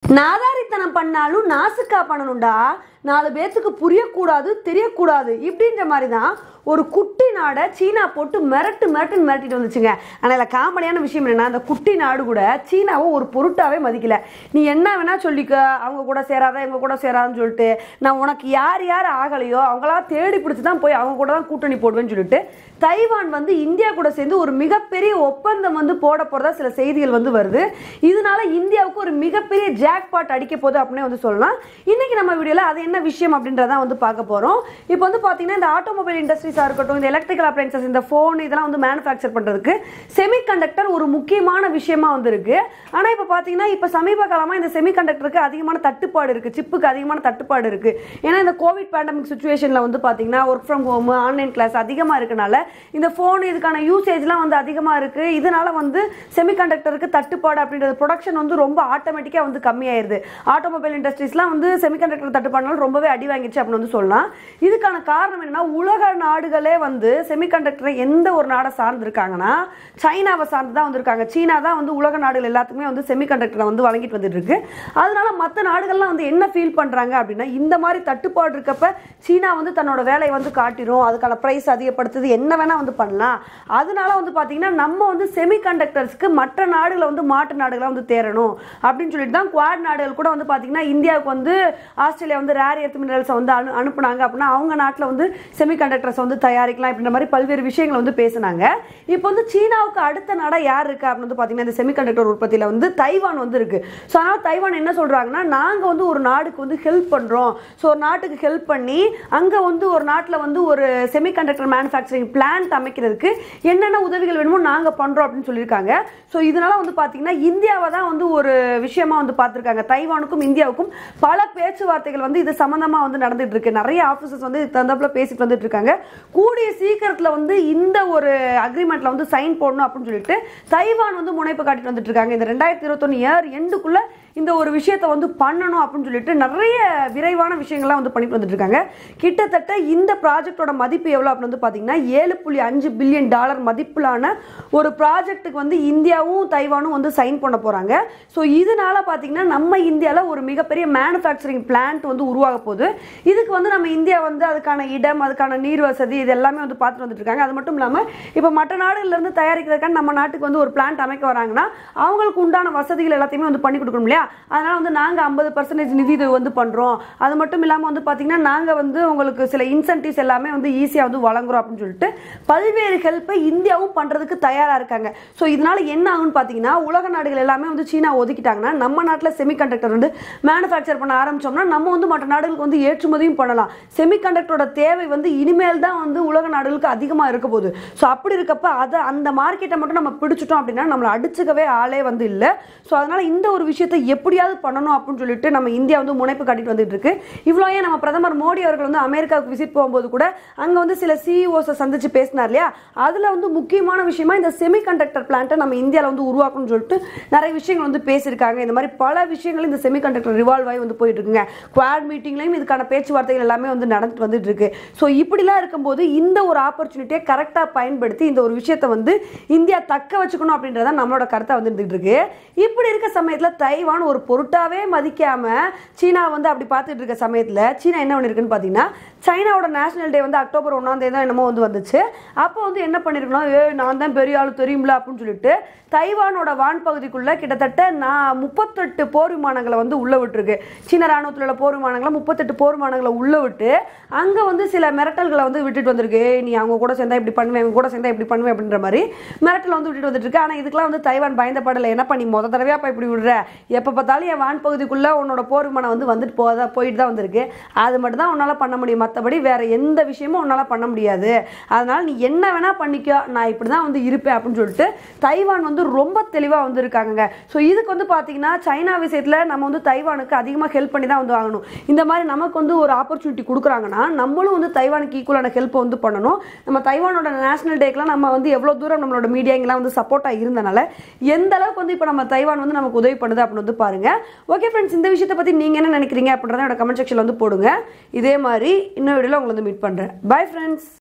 நாதாரித்தனம் பண்ணாலும் நாசுக்கா பண்ணணும்டா நாலு பேர்த்துக்கு புரியக்கூடாது தெரியக்கூடாது இப்படின்ற மாதிரி தான் ஒரு குட்டி நாடை சீனா போட்டு மிரட்டு மிரட்டுன்னு மிரட்டிட்டு வந்துச்சுங்க ஆனால் இதில் காமெடியான விஷயம் என்னன்னா அந்த குட்டி நாடு கூட சீனாவை ஒரு பொருட்டாவே மதிக்கல நீ என்ன வேணா சொல்லிக்க அவங்க கூட சேராத இவங்க கூட சேராதுன்னு சொல்லிட்டு நான் உனக்கு யார் யார் ஆகலையோ அவங்களா தேடி பிடிச்சி தான் போய் அவங்க கூட தான் கூட்டணி போடுவேன்னு சொல்லிட்டு தைவான் வந்து இந்தியா கூட சேர்ந்து ஒரு மிகப்பெரிய ஒப்பந்தம் வந்து போட போறதா சில செய்திகள் வந்து வருது இதனால இந்தியாவுக்கு ஒரு மிகப்பெரிய ஜாக்பாட் அடிக்க போகுது அப்படின்னே வந்து சொல்லலாம் இன்னைக்கு நம்ம வீடியோல அது என்ன விஷயம் அப்படின்றத வந்து பார்க்க போறோம் இப்போ வந்து பாத்தீங்கன்னா இந்த ஆட்டோமொபைல் இண்டஸ்ட்ரீஸா இருக்கட்டும் இந்த எலக்ட்ரிக்கல் அப்ளைன்சஸ் இந்த ஃபோன் இதெல்லாம் வந்து மேனுஃபேக்சர் பண்றதுக்கு செமிகண்டக்டர் ஒரு முக்கியமான விஷயமா வந்து இருக்கு ஆனா இப்போ பாத்தீங்கன்னா இப்போ சமீப காலமா இந்த செமிகண்டக்டருக்கு அதிகமான தட்டுப்பாடு இருக்கு சிப்புக்கு அதிகமான தட்டுப்பாடு இருக்கு ஏன்னா இந்த கோவிட் பேண்டமிக் சுச்சுவேஷன்ல வந்து பாத்தீங்கன்னா work from home online class அதிகமா இருக்கனால இந்த ஃபோன் இதுக்கான யூசேஜ்லாம் வந்து அதிகமா இருக்கு இதனால வந்து செமிகண்டக்டருக்கு தட்டுப்பாடு அப்படின்றது ப்ரொடக்ஷன் வந்து ரொம்ப ஆட்டோமேட்டிக்காக வந்து கம்மியாயிருது ஆட்டோமொபைல் இண்டஸ்ட்ரீஸ்லாம் வந்து செமிகண்டக்டர் தட்டுப்பாடுனால ரொம்பவே அடி வாங்கிடுச்சு அப்படின்னு வந்து சொல்லலாம் இதுக்கான காரணம் என்னன்னா உலக நாடுகளே வந்து செமிகண்டக்டரை எந்த ஒரு நாடை சார்ந்திருக்காங்கன்னா சைனாவை சார்ந்து தான் வந்திருக்காங்க சீனா தான் வந்து உலக நாடுகள் எல்லாத்துக்குமே வந்து செமிகண்டக்டரை வந்து வழங்கிட்டு வந்துட்டு இருக்கு அதனால மற்ற நாடுகள்லாம் வந்து என்ன ஃபீல் பண்றாங்க அப்படின்னா இந்த மாதிரி தட்டுப்பாடு இருக்கப்ப சீனா வந்து தன்னோட வேலையை வந்து காட்டிடும் அதுக்கான ப்ரைஸ் அதிகப்படுத்துது என்ன வேணா வந்து பண்ணலாம் அதனால வந்து பாத்தீங்கன்னா நம்ம வந்து செமிகண்டக்டர்ஸ்க்கு மற்ற நாடுகளை வந்து மாற்று நாடுகளை வந்து தேரணும் அப்படின்னு சொல்லிட்டு தான் குவாட் நாடுகள் கூட வந்து பாத்தீங்கன்னா இந்தியாவுக்கு வந்து ஆஸ்திரேலியா வந்து ரேர் எர்த் மினரல்ஸை வந்து அனு அனுப்புனாங்க அப்படின்னா அவங்க நாட்டில் வந்து செமிகண்டக்டர்ஸ் வந்து தயாரிக்கலாம் அப்படின்ற மாதிரி பல்வேறு விஷயங்களை வந்து பேசுனாங்க இப்போ வந்து சீனாவுக்கு அடுத்த நாடா யார் இருக்கு அப்படின்னு வந்து பாத்தீங்கன்னா இந்த செமிகண்டக்டர் உற்பத்தியில வந்து தைவான் வந்து இருக்கு ஸோ அதனால தைவான் என்ன சொல்றாங்கன்னா நாங்க வந்து ஒரு நாடுக்கு வந்து ஹெல்ப் பண்றோம் ஸோ ஒரு நாட்டுக்கு ஹெல்ப் பண்ணி அங்க வந்து ஒரு நாட்டில் வந்து ஒரு செமிகண்டக்டர் மேனுஃபேக்சரிங் பிளான்ட் அமைக்கிறதுக்கு என்னென்ன உதவிகள் வேணுமோ நாங்க பண்றோம் அப்படின்னு சொல்லியிருக்காங்க ஸோ இதனால வந்து பாத்தீங்கன்னா இந்தியாவை தான் வந்து ஒரு விஷயமா வந்து பார்த்திருக்காங்க தைவானுக்கும் இந்தியாவுக்கும் பல பேச்சுவார்த்தைகள் வந்து இது சம்பந்தமா வந்து நடந்துட்டு இருக்கு நிறைய ஆஃபீஸர்ஸ் வந்து இது தகுந்தாப்புல பேசிட்டு வந்துட்டு இருக்காங்க கூடிய சீக்கிரத்துல வந்து இந்த ஒரு அக்ரிமெண்ட்ல வந்து சைன் போடணும் அப்படின்னு சொல்லிட்டு தைவான் வந்து முனைப்பு காட்டிட்டு வந்துட்டு இருக்காங்க இந்த ரெண்டாயிரத்தி இருபத்தொன்னு இயர் எண்டுக்குள்ள இந்த ஒரு விஷயத்தை வந்து பண்ணணும் அப்படின்னு சொல்லிட்டு நிறைய விரைவான விஷயங்கள்லாம் வந்து பண்ணிட்டு வந்துட்டு இருக்காங்க கிட்டத்தட்ட இந்த ப்ராஜெக்டோட மதிப்பு எவ்வளோ அப்படின்னு வந்து பார்த்தீங்கன்னா ஏழு புள்ளி அஞ்சு பில்லியன் டாலர் மதிப்பிலான ஒரு ப்ராஜெக்ட்டுக்கு வந்து இந்தியாவும் தைவானும் வந்து சைன் பண்ண போகிறாங்க ஸோ இதனால பார்த்தீங்கன்னா நம்ம இந்தியாவில் ஒரு மிகப்பெரிய மேனுஃபேக்சரிங் பிளான்ட் வந்து உருவாக போகுது இதுக்கு வந்து நம்ம இந்தியா வந்து அதுக்கான இடம் அதுக்கான நீர் வசதி இது எல்லாமே வந்து பார்த்துட்டு வந்துட்டு இருக்காங்க அது மட்டும் இல்லாமல் இப்போ மற்ற நாடுகள்ல இருந்து தயாரிக்கிறதுக்கான நம்ம நாட்டுக்கு வந்து ஒரு பிளான்ட் அமைக்க வராங்கன்னா அவங்களுக்கு உண்டான வசதிகள் எல்லாத்தையுமே வந்து பண்ணி கொடுக்கணும் இல்லையா அதனால வந்து நாங்கள் ஐம்பது பர்சன்டேஜ் நிதி இது வந்து பண்ணுறோம் அது மட்டும் இல்லாமல் வந்து பார்த்தீங்கன்னா நாங்கள் வந்து உங்களுக்கு சில இன்சென்டிவ்ஸ் எல்லாமே வந்து ஈஸியாக வந்து வழங்குறோம் அப்படின்னு சொல்லிட்டு பல்வேறு ஹெல்ப்பை இந்தியாவும் பண்ணுறதுக்கு தயாராக இருக்காங்க ஸோ இதனால என்ன ஆகும்னு பார்த்தீங்கன்னா உலக நாடுகள் எல்லாமே வந்து சீனா ஒதுக்கிட்டாங்கன்னா நம்ம நாட்டில் செமிகண்டக்டர் வந்து மேனுஃபேக்சர் பண்ண ஆரம்பிச்சோம்னா நம்ம வந்து மற்ற நாடுகளுக்கு வந்து ஏற்றுமதியும் பண்ணலாம் செமிகண்டக்டரோட தேவை வந்து இனிமேல் தான் வந்து உலக நாடுகளுக்கு அதிகமாக இருக்க போகுது ஸோ அப்படி இருக்கப்ப அதை அந்த மார்க்கெட்டை மட்டும் நம்ம பிடிச்சிட்டோம் அப்படின்னா நம்மளை அடிச்சுக்கவே ஆளே வந்து இல்லை ஸோ அதனால இந்த ஒரு விஷயத்தை எப்படியாவது பண்ணணும் அப்படின்னு சொல்லிட்டு நம்ம இந்தியா வந்து முனைப்பு காட்டிட்டு வந்துட்டு இருக்கு இவ்வளோ ஏன் நம்ம பிரதமர் மோடி அவர்கள் வந்து அமெரிக்காவுக்கு விசிட் போகும்போது கூட அங்கே வந்து சில சிஇஓஸை சந்திச்சு பேசினார் இல்லையா அதில் வந்து முக்கியமான விஷயமா இந்த செமிகண்டக்டர் பிளான்ட்டை நம்ம இந்தியாவில் வந்து உருவாக்கணும்னு சொல்லிட்டு நிறைய விஷயங்கள் வந்து பேசியிருக்காங்க இந்த மாதிரி பல விஷயங்கள் இந்த செமிகண்டக்டர் ரிவால்வ் ஆகி வந்து போயிட்டு இருக்குங்க குவாட் மீட்டிங்லையும் இதுக்கான பேச்சுவார்த்தைகள் எல்லாமே வந்து நடந்துட்டு வந்துட்டு இருக்கு ஸோ இப்படிலாம் இருக்கும்போது இந்த ஒரு ஆப்பர்ச்சுனிட்டியை கரெக்டாக பயன்படுத்தி இந்த ஒரு விஷயத்தை வந்து இந்தியா தக்க வச்சுக்கணும் அப்படின்றத நம்மளோட கருத்தை வந்து இருந்துட்டு இருக்கு இப்படி இருக்க சமயத்தில் தைவான் ஒரு பொருட்டாவே மதிக்காம சீனா வந்து அப்படி பார்த்துட்டு இருக்க சமயத்தில் சீனா என்ன பண்ணிருக்குன்னு பார்த்தீங்கன்னா சைனாவோட நேஷனல் டே வந்து அக்டோபர் ஒன்றாம் தேதி தான் என்னமோ வந்து வந்துச்சு அப்போ வந்து என்ன பண்ணிருக்கணும் ஏ நான் தான் பெரிய ஆளு தெரியும்ல அப்படின்னு சொல்லிட்டு தைவானோட வான் பகுதிக்குள்ள கிட்டத்தட்ட நான் முப்பத்தெட்டு போர் விமானங்களை வந்து உள்ள விட்டுருக்கு சீன ராணுவத்தில் உள்ள போர் விமானங்களை முப்பத்தெட்டு போர் விமானங்களை உள்ள விட்டு அங்கே வந்து சில மிரட்டல்களை வந்து விட்டுட்டு வந்திருக்கு "ஏய், நீ அவங்க கூட சேர்ந்தா இப்படி பண்ணுவேன் இவங்க கூட சேர்ந்தா இப்படி பண்ணுவேன் அப்படின்ற மாதிரி மிரட்டல் வந்து விட்டுட்டு வந்துட்டு இருக்கு ஆனால் இதுக்கெல்லாம் வந்து தைவான் பயந்தப்படலை என்ன பண்ணி முத தடவையா இப்போ இப்படி விடுற எப்போ பார்த்தாலும் என் வான் பகுதிக்குள்ள உன்னோட போர் விமானம் வந்து வந்துட்டு போதா போயிட்டு தான் வந்திருக்கு அது மட்டும் தான் உன்னால் பண்ண முடியும் மற்றபடி வேற எந்த விஷயமும் உன்னால் பண்ண முடியாது அதனால நீ என்ன வேணா பண்ணிக்கோ நான் இப்படி தான் வந்து இருப்பேன் அப்படின்னு சொல்லிட்டு தைவான் வந்து ரொம்ப தெளிவாக வந்து இருக்காங்க ஸோ இதுக்கு வந்து பார்த்தீங்கன்னா சைனா விஷயத்தில் நம்ம வந்து தைவானுக்கு அதிகமாக ஹெல்ப் பண்ணி தான் வந்து வாங்கணும் இந்த மாதிரி நமக்கு வந்து ஒரு ஆப்பர்ச்சுனிட்டி கொடுக்குறாங்கன்னா நம்மளும் வந்து தைவானுக்கு ஈக்குவலான ஹெல்ப் வந்து பண்ணணும் நம்ம தைவானோட நேஷனல் டேக்கெலாம் நம்ம வந்து எவ்வளோ தூரம் நம்மளோட மீடியாங்கெல்லாம் வந்து சப்போர்ட்டாக இருந்தனால எந்த அளவுக்கு வந்து இப்போ நம்ம தைவான் வந்து நமக்கு உதவி பண்ணுது அப்படின்னு வந்து பாருங்க ஓகே ஃப்ரெண்ட்ஸ் இந்த விஷயத்தை பற்றி நீங்கள் என்ன நினைக்கிறீங்க அப்படின்றத என்னோட கமெண்ட் செக்ஷனில் வந்து போடுங்க இதே மாதிரி இன்னொரு வீடியோவில் உங்களை வந்து மீட் பண்ணுறேன் பை ஃப்ரெண்ட்ஸ்